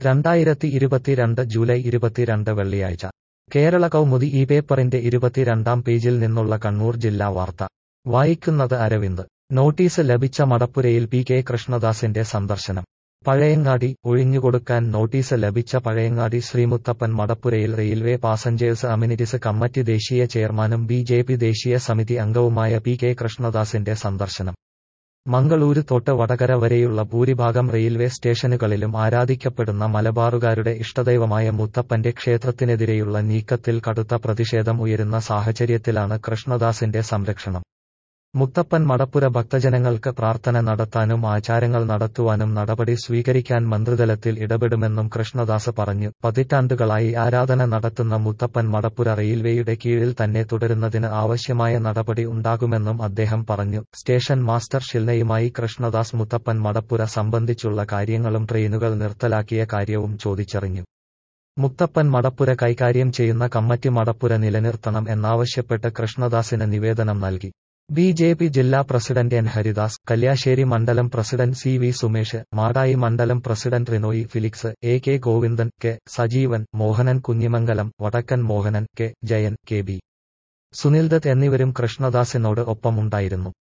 രണ്ടായിരത്തി ഇരുപത്തിരണ്ട് ജൂലൈ ഇരുപത്തിരണ്ട് വെള്ളിയാഴ്ച കേരള കൗമുദി ഈ പേപ്പറിന്റെ ഇരുപത്തിരണ്ടാം പേജിൽ നിന്നുള്ള കണ്ണൂർ ജില്ലാ വാർത്ത വായിക്കുന്നത് അരവിന്ദ് നോട്ടീസ് ലഭിച്ച മടപ്പുരയിൽ പി കെ കൃഷ്ണദാസിന്റെ സന്ദർശനം പഴയങ്ങാടി ഒഴിഞ്ഞുകൊടുക്കാൻ നോട്ടീസ് ലഭിച്ച പഴയങ്ങാടി ശ്രീമുത്തപ്പൻ മടപ്പുരയിൽ റെയിൽവേ പാസഞ്ചേഴ്സ് അമ്യൂണിറ്റീസ് കമ്മിറ്റി ദേശീയ ചെയർമാനും ബി ജെ പി ദേശീയ സമിതി അംഗവുമായ പി കെ കൃഷ്ണദാസിന്റെ സന്ദർശനം മംഗളൂരു തൊട്ട് വടകര വരെയുള്ള ഭൂരിഭാഗം റെയിൽവേ സ്റ്റേഷനുകളിലും ആരാധിക്കപ്പെടുന്ന മലബാറുകാരുടെ ഇഷ്ടദൈവമായ മുത്തപ്പന്റെ ക്ഷേത്രത്തിനെതിരെയുള്ള നീക്കത്തിൽ കടുത്ത പ്രതിഷേധം ഉയരുന്ന സാഹചര്യത്തിലാണ് കൃഷ്ണദാസിന്റെ സംരക്ഷണം മുത്തപ്പൻ മടപ്പുര ഭക്തജനങ്ങൾക്ക് പ്രാർത്ഥന നടത്താനും ആചാരങ്ങൾ നടത്തുവാനും നടപടി സ്വീകരിക്കാൻ മന്ത്രിതലത്തിൽ ഇടപെടുമെന്നും കൃഷ്ണദാസ് പറഞ്ഞു പതിറ്റാണ്ടുകളായി ആരാധന നടത്തുന്ന മുത്തപ്പൻ മടപ്പുര റെയിൽവേയുടെ കീഴിൽ തന്നെ തുടരുന്നതിന് ആവശ്യമായ നടപടി ഉണ്ടാകുമെന്നും അദ്ദേഹം പറഞ്ഞു സ്റ്റേഷൻ മാസ്റ്റർ ഷിൽനയുമായി കൃഷ്ണദാസ് മുത്തപ്പൻ മടപ്പുര സംബന്ധിച്ചുള്ള കാര്യങ്ങളും ട്രെയിനുകൾ നിർത്തലാക്കിയ കാര്യവും ചോദിച്ചറിഞ്ഞു മുത്തപ്പൻ മടപ്പുര കൈകാര്യം ചെയ്യുന്ന കമ്മിറ്റി മടപ്പുര നിലനിർത്തണം എന്നാവശ്യപ്പെട്ട് കൃഷ്ണദാസിന് നിവേദനം നൽകി ബി ജെ പി ജില്ലാ പ്രസിഡന്റ് എൻ ഹരിദാസ് കല്യാശ്ശേരി മണ്ഡലം president C V Sumesh Madayi മണ്ഡലം president Rinoy Felix A K Govindan K Sajeevan Mohanan Kunhimangalam Vadakkan Mohanan K Jayan K B Sunildutt എന്നിവരും കൃഷ്ണദാസിനോട് ഒപ്പമുണ്ടായിരുന്നു